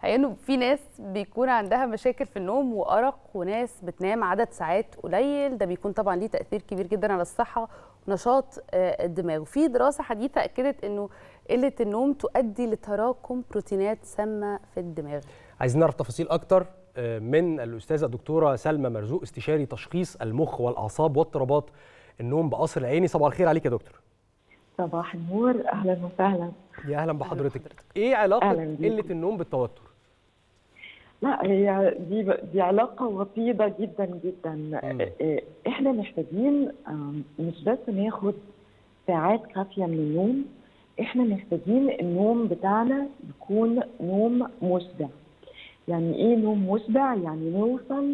الحقيقه انه في ناس بيكون عندها مشاكل في النوم وارق وناس بتنام عدد ساعات قليل ده بيكون طبعا ليه تاثير كبير جدا على الصحه ونشاط الدماغ وفي دراسه حديثه اكدت انه قله النوم تؤدي لتراكم بروتينات سامه في الدماغ عايزين نعرف تفاصيل اكتر من الاستاذه الدكتوره سلمى مرزوق استشاري تشخيص المخ والاعصاب واضطرابات النوم بقصر العيني صباح الخير عليك يا دكتور صباح النور اهلا وسهلا يا اهلا بحضرتك ايه علاقه قله النوم بالتوتر لا هي دي دي علاقه وطيده جدا جدا مم. احنا محتاجين مش بس ناخد ساعات كافيه من النوم احنا محتاجين النوم بتاعنا يكون نوم مشبع يعني ايه نوم مشبع يعني نوصل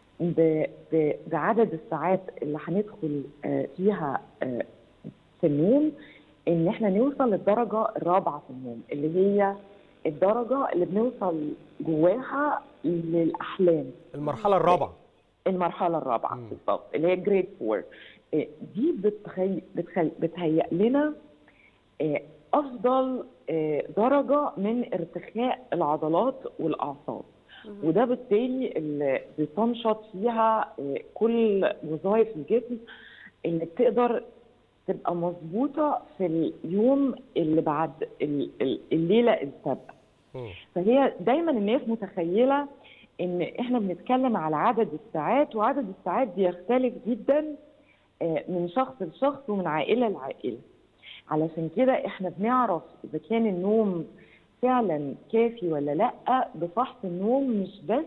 بعدد الساعات اللي هندخل فيها في النوم ان احنا نوصل للدرجه الرابعه في النوم اللي هي الدرجه اللي بنوصل جواها للاحلام المرحله الرابعه المرحله الرابعه بالظبط اللي هي جريد 4 دي بتخي... بتخي... بتهيأ لنا افضل درجه من ارتخاء العضلات والاعصاب وده بالتالي اللي بتنشط فيها كل وظائف الجسم اللي بتقدر تبقى مظبوطه في اليوم اللي بعد الليله السابقه فهي دايما الناس متخيله ان احنا بنتكلم على عدد الساعات وعدد الساعات بيختلف جدا من شخص لشخص ومن عائله لعائله علشان كده احنا بنعرف اذا كان النوم فعلا كافي ولا لا بفحص النوم مش بس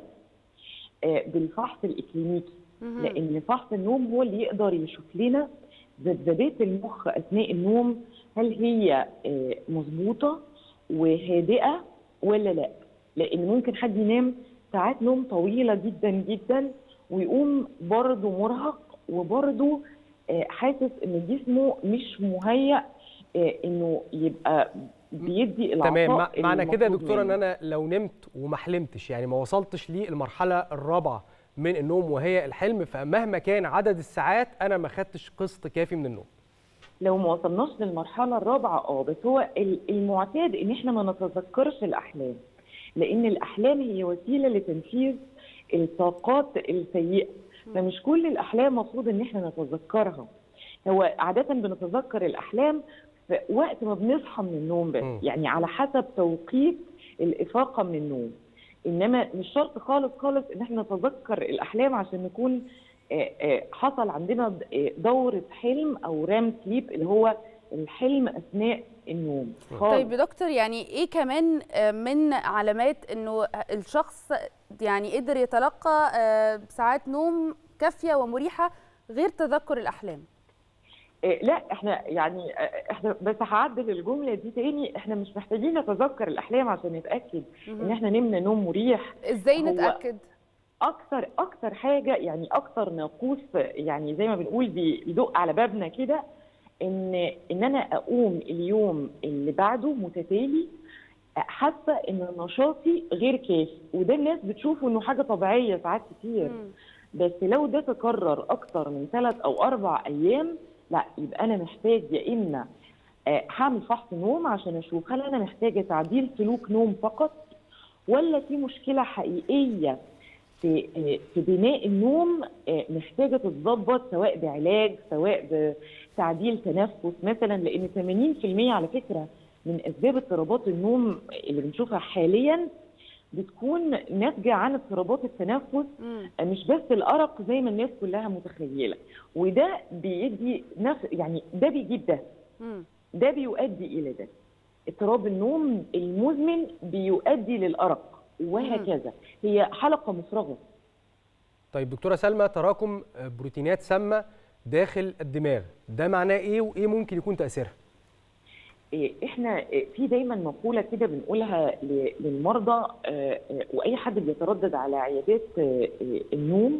بالفحص الاكلينيكي لان فحص النوم هو اللي يقدر يشوف لنا ذبذبات المخ اثناء النوم هل هي مظبوطه وهادئه ولا لا لان ممكن حد ينام ساعات نوم طويله جدا جدا ويقوم برضه مرهق وبرضه حاسس ان جسمه مش مهيأ انه يبقى بيدي الاعصاب تمام معنى كده يا دكتوره ان انا لو نمت وما حلمتش يعني ما وصلتش للمرحله الرابعه من النوم وهي الحلم فمهما كان عدد الساعات انا ما خدتش قسط كافي من النوم لو ما وصلناش للمرحله الرابعه اه بس هو المعتاد ان احنا ما نتذكرش الاحلام لان الاحلام هي وسيله لتنفيذ الطاقات السيئه فمش كل الاحلام مفروض ان احنا نتذكرها هو عاده بنتذكر الاحلام في وقت ما بنصحى من النوم بس م. يعني على حسب توقيت الافاقه من النوم انما مش شرط خالص خالص ان احنا نتذكر الاحلام عشان نكون حصل عندنا دوره حلم او رام سليب اللي هو الحلم اثناء النوم خالص. طيب يا دكتور يعني ايه كمان من علامات انه الشخص يعني قدر يتلقى ساعات نوم كافيه ومريحه غير تذكر الاحلام لا احنا يعني احنا بس هعدل الجمله دي تاني احنا مش محتاجين نتذكر الاحلام عشان نتاكد ان احنا نمنا نوم مريح ازاي نتاكد اكتر اكتر حاجه يعني اكتر ناقوس يعني زي ما بنقول بيدق على بابنا كده ان ان انا اقوم اليوم اللي بعده متتالي حاسه ان نشاطي غير كافي وده الناس بتشوفه انه حاجه طبيعيه ساعات كتير م. بس لو ده تكرر اكتر من ثلاث او اربع ايام لا يبقى انا محتاج يا اما هعمل فحص نوم عشان اشوف هل انا محتاجه تعديل سلوك نوم فقط ولا في مشكله حقيقيه في في بناء النوم محتاجه تتظبط سواء بعلاج سواء بتعديل تنفس مثلا لان 80% على فكره من اسباب اضطرابات النوم اللي بنشوفها حاليا بتكون ناتجه عن اضطرابات التنفس مم. مش بس الارق زي ما الناس كلها متخيله وده بيدي نفس يعني ده بيجيب ده مم. ده بيؤدي الى ده اضطراب النوم المزمن بيؤدي للارق وهكذا مم. هي حلقه مفرغه طيب دكتوره سلمى تراكم بروتينات سامه داخل الدماغ ده معناه ايه وايه ممكن يكون تاثيرها احنا في دايما مقوله كده بنقولها للمرضى واي حد بيتردد على عيادات النوم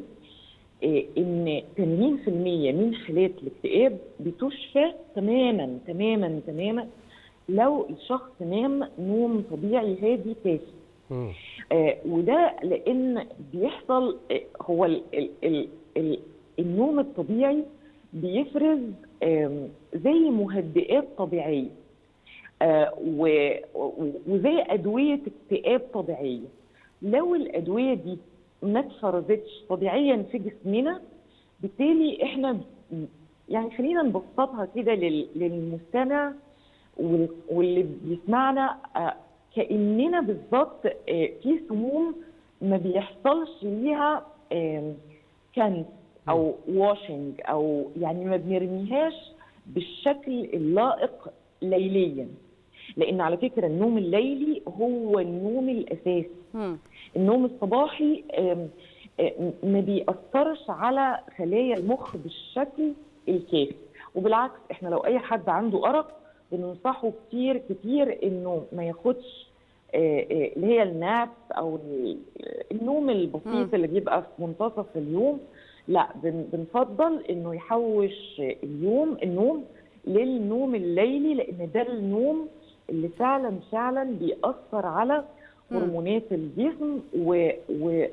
ان 80% من حالات الاكتئاب بتشفى تماما تماما تماما لو الشخص نام نوم طبيعي هادي كافي آه وده لان بيحصل هو ال ال ال ال النوم الطبيعي بيفرز زي مهدئات طبيعيه آه، و- و- وزي ادويه اكتئاب طبيعيه لو الادويه دي ما اتفرزتش طبيعيا في جسمنا بالتالي احنا ب- يعني خلينا نبسطها كده لل- للمستمع وال- واللي بيسمعنا آه، كاننا بالظبط آه، في سموم ما بيحصلش ليها آم، كنس او واشنج او يعني ما بنرميهاش بالشكل اللائق ليليا لان على فكره النوم الليلي هو النوم الاساسي مم. النوم الصباحي آم، آم، ما بيأثرش على خلايا المخ بالشكل الكافي وبالعكس احنا لو اي حد عنده ارق بننصحه كتير كتير انه ما ياخدش آه، آه، اللي هي النابس او ال- النوم مم. البسيط اللي بيبقى في منتصف اليوم لا بن- بنفضل انه يحوش اليوم النوم للنوم الليلي لان ده النوم اللي فعلا فعلا بيأثر على مم. هرمونات الجسم و... و...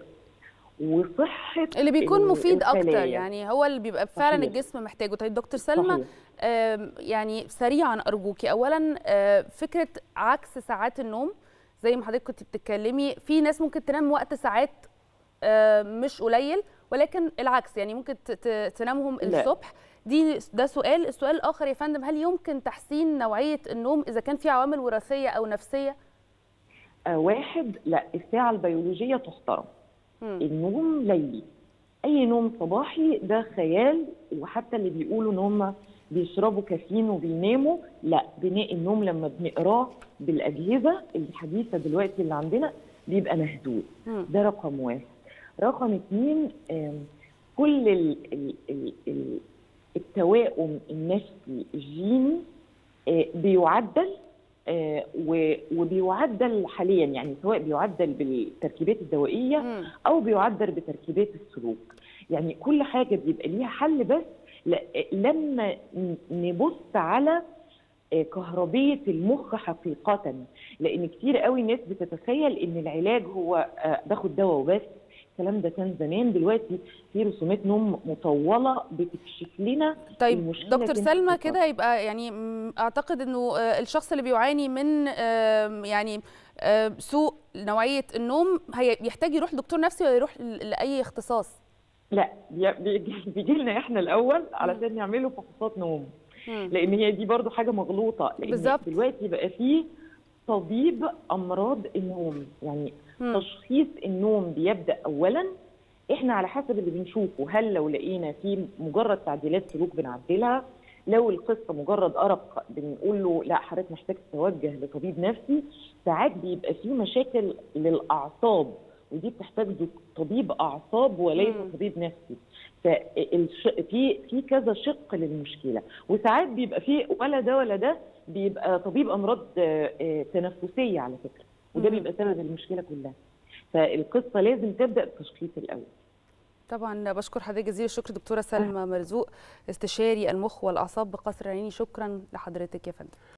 وصحه اللي بيكون ال- مفيد اكتر الخلايا. يعني هو اللي بيبقى فعلا صحيح. الجسم محتاجه طيب دكتور سلمى صحيح. آم، يعني سريعا ارجوكي اولا آه، فكره عكس ساعات النوم زي ما حضرتك كنت بتتكلمي في ناس ممكن تنام وقت ساعات آه، مش قليل ولكن العكس يعني ممكن ت- ت- تنامهم لا. الصبح دي ده سؤال السؤال الاخر يا فندم هل يمكن تحسين نوعيه النوم اذا كان في عوامل وراثيه او نفسيه آه واحد لا الساعه البيولوجيه تحترم مم. النوم ليلي اي نوم صباحي ده خيال وحتى اللي بيقولوا ان هم بيشربوا كافيين وبيناموا لا بناء النوم لما بنقراه بالاجهزه الحديثه دلوقتي اللي عندنا بيبقى مهدود مم. ده رقم واحد رقم اتنين آم، كل ال ال ال ال التوائم النفسي الجيني آه، بيعدل آه، و- وبيعدل حاليا يعني سواء بيعدل بالتركيبات الدوائيه مم. او بيعدل بتركيبات السلوك يعني كل حاجه بيبقى ليها حل بس ل- لما ن- نبص على آه، كهربيه المخ حقيقه لان كتير قوي ناس بتتخيل ان العلاج هو آه، باخد دواء وبس الكلام ده كان زمان دلوقتي في رسومات نوم مطوله بتكشف لنا طيب المشكلة دكتور فين سلمى حقيقة. كده يبقى يعني م، اعتقد انه آه، الشخص اللي بيعاني من آم، يعني آم، سوء نوعيه النوم هي- يحتاج يروح لدكتور نفسي ولا يروح ل- لاي اختصاص لا بيجي لنا احنا الاول علشان نعمله فحوصات نوم مم. لان هي دي برضو حاجه مغلوطه لان بالظبط. دلوقتي بقى فيه طبيب امراض النوم يعني مم. تشخيص النوم بيبدا اولا احنا على حسب اللي بنشوفه هل لو لقينا في مجرد تعديلات سلوك بنعدلها لو القصه مجرد ارق بنقول له لا حضرتك محتاج تتوجه لطبيب نفسي ساعات بيبقى في مشاكل للاعصاب ودي بتحتاج دك- طبيب اعصاب وليس مم. طبيب نفسي فالش... في في كذا شق للمشكله وساعات بيبقى في ولا ده ولا ده بيبقى طبيب امراض آه، آه، تنفسيه على فكره وده مم. بيبقى سبب المشكله كلها فالقصه لازم تبدا بالتشخيص الاول طبعا بشكر حضرتك جزيل الشكر دكتوره سلمى مرزوق استشاري المخ والاعصاب بقصر العيني شكرا لحضرتك يا فندم